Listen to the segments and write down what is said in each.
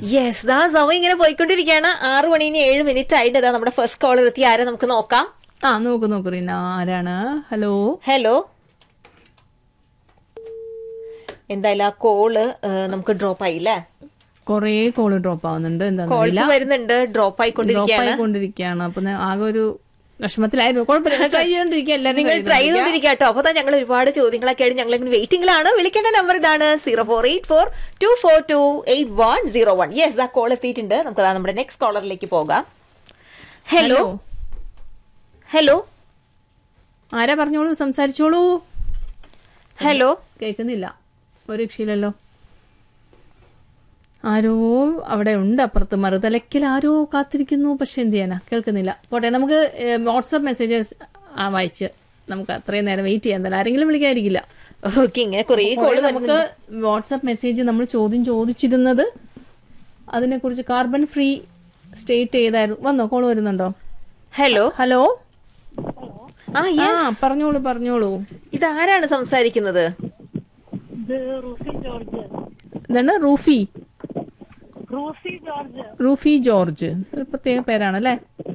Yes ദാ സമയം ഇങ്ങനെ പോയിക്കൊണ്ടിരിക്കുകയാണ് ആറ് മണിന് ഏഴ് മിനിറ്റ് ആയിട്ട് ഇതാ നമ്മുടെ ഫസ്റ്റ് കോളർ എത്തി ആരെ നമുക്ക് നോക്കാം ആ നോക്ക് നോക്ക് റീന ആരാണ് ഹലോ ഹലോ എന്തായാലും ആ കോള് നമുക്ക് ഡ്രോപ്പ് ആയില്ലേ കൊറേ കോള് ഡ്രോപ്പ് ആവുന്നുണ്ട് എന്താ കോൾസ് വരുന്നുണ്ട് ഡ്രോപ്പ് ഡ്രോപ്പ് ആയിക്കൊണ്ടിരിക്കുകയാണ് ആയിക്കൊണ്ടിരിക്കുകയാണ് അപ്പൊ ഞാൻ ആകെ ഒരു വിഷമത്തിലായിരുന്നു കുഴപ്പമില്ല ട്രൈ ചെയ്തോണ്ടിരിക്കുക എല്ലാരും നിങ്ങൾ ട്രൈ ചെയ്തോണ്ടിരിക്കുക കേട്ടോ അപ്പൊ ഞങ്ങൾ ഒരുപാട് ചോദ്യങ്ങളൊക്കെ ആയിട്ട് ഞങ്ങൾ ഇങ്ങനെ വെയിറ്റിംഗിലാണ് വിളിക്കേണ്ട നമ്പർ ഇതാണ് zero four eight four two four two eight one zero one yes ആ കോൾ എത്തിയിട്ടുണ്ട് നമുക്ക് ദാ നമ്മുടെ നെക്സ്റ്റ് കോളറിലേക്ക് പോകാം ഹലോ ഹലോ ആരാ പറഞ്ഞോളൂ സംസാരിച്ചോളൂ ഹലോ കേൾക്കുന്നില്ല ഒരു രക്ഷയില്ലല്ലോ ആരോ അവിടെ ഉണ്ട് അപ്പുറത്ത് മറുതലയ്ക്കൽ ആരോ കാത്തിരിക്കുന്നു പക്ഷെ എന്ത് ചെയ്യാനാ കേൾക്കുന്നില്ല പോട്ടെ നമുക്ക് വാട്സപ്പ് മെസ്സേജസ് ആ വായിച്ച് നമുക്ക് അത്രയും നേരം വെയിറ്റ് ചെയ്യാൻ തന്നെ ആരെങ്കിലും വിളിക്കാതിരിക്കില്ല ഓക്കെ ഇങ്ങനെ കുറേ കോള് നമുക്ക് വാട്സപ്പ് മെസ്സേജ് നമ്മൾ ചോദ്യം ചോദിച്ചിരുന്നത് അതിനെക്കുറിച്ച് കാർബൺ ഫ്രീ സ്റ്റേറ്റ് ചെയ്തായിരുന്നു വന്നോ കോൾ വരുന്നുണ്ടോ ഹലോ ഹലോ ആ ആ യെസ് പറഞ്ഞോളൂ പറഞ്ഞോളൂ ഇതാരാണ് സംസാരിക്കുന്നത് ഇത് റൂസി ജോർജ് ഇതാണ് റൂഫി റൂസി ജോർജ് റൂഫി ജോർജ് ഒരു പ്രത്യേക പേരാണല്ലേ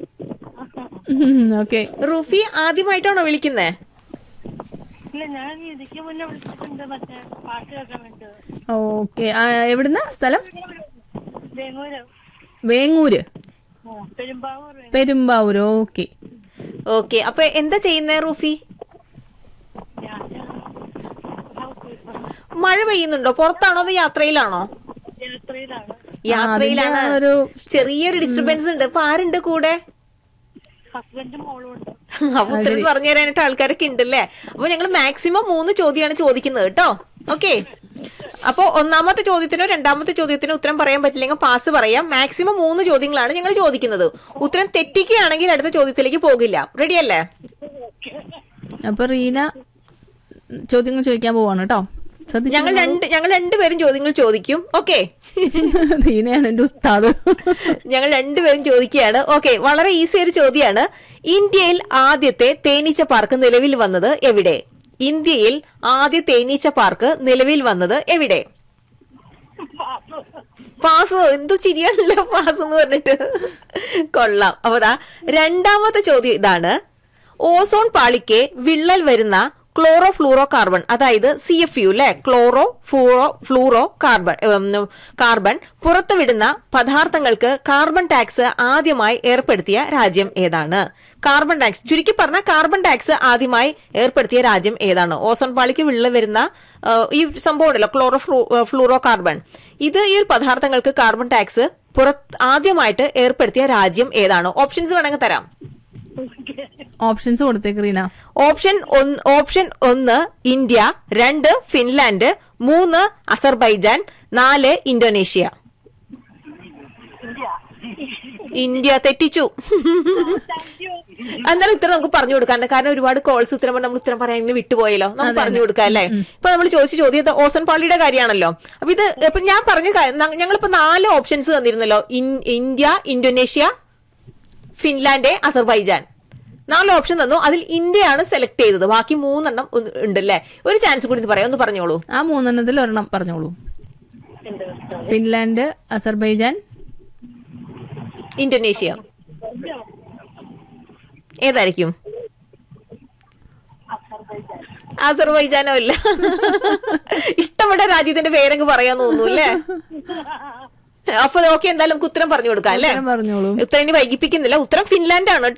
ഓക്കെ റൂഫി ആദ്യമായിട്ടാണോ വിളിക്കുന്നേ ഇല്ല ഞാൻ ഇതിക്ക് മുന്നേ വിളിച്ചിട്ടുണ്ട് മറ്റേ പാട്ട് കേൾക്കാൻ വേണ്ടി ഓക്കെ എവിടുന്ന സ്ഥലം വേങ്ങൂര് വേങ്ങൂര് ആ, പെരുമ്പാവൂർ വേങ്ങൂര്. പെരുമ്പാവൂര് ഓക്കെ ഓക്കെ അപ്പൊ എന്താ ചെയ്യുന്നേ റൂഫി ഞാൻ ഹൗസ് കീപ്പർ. മഴ പെയ്യുന്നുണ്ടോ പുറത്താണോ അതോ യാത്രയിലാണോ യാത്രയിലാണ് യാത്രയിലാണ് അതിന്റെ ഒരു ചെറിയൊരു ഡിസ്റ്റർബൻസ് ഉണ്ട് അപ്പൊ ആരുണ്ട് കൂടെ ഹസ്ബൻഡും മോളും ഉണ്ട് അപ്പൊ ഉത്തരം പറഞ്ഞു തരാനായിട്ട് ആൾക്കാരൊക്കെ ഉണ്ടല്ലേ അപ്പൊ ഞങ്ങൾ മാക്സിമം മൂന്ന് ചോദ്യമാണ് ചോദിക്കുന്നത് കേട്ടോ ഓക്കെ അപ്പൊ ഒന്നാമത്തെ ചോദ്യത്തിനോ രണ്ടാമത്തെ ചോദ്യത്തിനോ ഉത്തരം പറയാൻ പറ്റില്ലെങ്കിൽ പാസ് പറയാം മാക്സിമം മൂന്ന് ചോദ്യങ്ങളാണ് ഞങ്ങൾ ചോദിക്കുന്നത് ഉത്തരം തെറ്റിക്കുകയാണെങ്കിൽ അടുത്ത ചോദ്യത്തിലേക്ക് പോകില്ല റെഡി അല്ലേ അപ്പൊ റീന ചോദ്യങ്ങൾ ചോദിക്കാൻ പോവാണ് കേട്ടോ ശ്രദ്ധിച്ചു ഞങ്ങൾ രണ്ട് ഞങ്ങൾ രണ്ടുപേരും ചോദ്യങ്ങൾ ചോദിക്കും ഓക്കെ റീനയാണ് എന്റെ ഉസ്താദ് ഞങ്ങൾ രണ്ടുപേരും ചോദിക്കുകയാണ് ഓക്കെ വളരെ ഈസി ഒരു ചോദ്യമാണ് ഇന്ത്യയിൽ ആദ്യത്തെ തേനീച്ച പാർക്ക് നിലവിൽ വന്നത് എവിടെ ഇന്ത്യയിൽ ആദ്യ തേനീച്ച പാർക്ക് നിലവിൽ വന്നത് എവിടെ പാസ് എന്തു ചിരിയാണല്ലോ പാസ് എന്ന് പറഞ്ഞിട്ട് കൊള്ളാം അപ്പൊ ദാ രണ്ടാമത്തെ ചോദ്യം ഇതാണ് ഓസോൺ പാളിക്ക് വിള്ളൽ വരുന്ന ക്ലോറോ ഫ്ലൂറോ കാർബൺ അതായത് സി എഫ് യു അല്ലെ ക്ലോറോ ഫ്ലൂറോ ഫ്ലൂറോ കാർബൺ ഉം, കാർബൺ പുറത്തുവിടുന്ന പദാർത്ഥങ്ങൾക്ക് കാർബൺ ടാക്സ് ആദ്യമായി ഏർപ്പെടുത്തിയ രാജ്യം ഏതാണ് കാർബൺ ടാക്സ് ചുരുക്കി പറഞ്ഞ കാർബൺ ടാക്സ് ആദ്യമായി ഏർപ്പെടുത്തിയ രാജ്യം ഏതാണ് ഓസോൺ പാളിക്ക് വിള്ളൽ വരുന്ന ആ, ഈ സംഭവം ഉണ്ടല്ലോ ക്ലോറോ ഫ്ലൂറോ കാർബൺ ഇത് ഈ ഒരു പദാർത്ഥങ്ങൾക്ക് കാർബൺ ടാക്സ് പുറത്ത് ആദ്യമായിട്ട് ഏർപ്പെടുത്തിയ രാജ്യം ഏതാണ് ഓപ്ഷൻസ് വേണമെങ്കിൽ തരാം ഓപ്ഷൻസ് കൊടുത്തേക്ക് റീന ഓപ്ഷൻ ഒന്ന് ഓപ്ഷൻ ഒന്ന് ഇന്ത്യ രണ്ട് ഫിൻലാൻഡ് മൂന്ന് അസർബൈജാൻ നാല് ഇന്തോനേഷ്യ ഇന്ത്യ തെറ്റിച്ചു എന്നാലും ഉത്തരം നമുക്ക് പറഞ്ഞു കൊടുക്കാം കാരണം ഒരുപാട് കോൾസ് ഉത്തരം പറഞ്ഞ് നമ്മൾ ഉത്തരം പറയാൻ ഇങ്ങനെ വിട്ടുപോയല്ലോ നമുക്ക് പറഞ്ഞു കൊടുക്കാം അല്ലേ ഇപ്പൊ നമ്മൾ ചോദിച്ച ചോദ്യം ഇത് ഓസൺ പാളിയുടെ കാര്യമാണല്ലോ അപ്പൊ ഇത് ഇപ്പൊ ഞാൻ പറഞ്ഞ കാര്യം ന- ഞങ്ങളിപ്പോ നാല് ഓപ്ഷൻസ് തന്നിരുന്നല്ലോ ഇൻ- ഇന്ത്യ ഇന്തോനേഷ്യ ഫിൻലാൻഡ് അസർബൈജാൻ നാല് ഓപ്ഷൻ തന്നു അതിൽ ഇന്ത്യയാണ് സെലക്ട് ചെയ്തത് ബാക്കി മൂന്നെണ്ണം ഉണ്ട് ഉണ്ടല്ലേ ഒരു ചാൻസ് കൂടി ഇത് പറയാം ഒന്ന് പറഞ്ഞോളൂ ആ മൂന്നെണ്ണത്തിൽ ഒരെണ്ണം പറഞ്ഞോളൂ ഫിൻലാൻഡ് അസർബൈജാൻ ഇന്തോനേഷ്യ ഏതായിരിക്കും അസർബൈജാനോ അല്ല ഇഷ്ടപ്പെട്ട രാജ്യത്തിന്റെ പേരങ്ങ് പറയാൻ തോന്നുന്നു അല്ലേ അപ്പൊ ഓക്കെ എന്തായാലും നമുക്ക് ഉത്തരം പറഞ്ഞു കൊടുക്കാം അല്ലേ ഉത്തരം പറഞ്ഞോളൂ ഉത്തരം ഇനി വൈകിപ്പിക്കുന്നില്ല ഉത്തരം ഫിൻലാൻഡ് ആണ് കേട്ടോ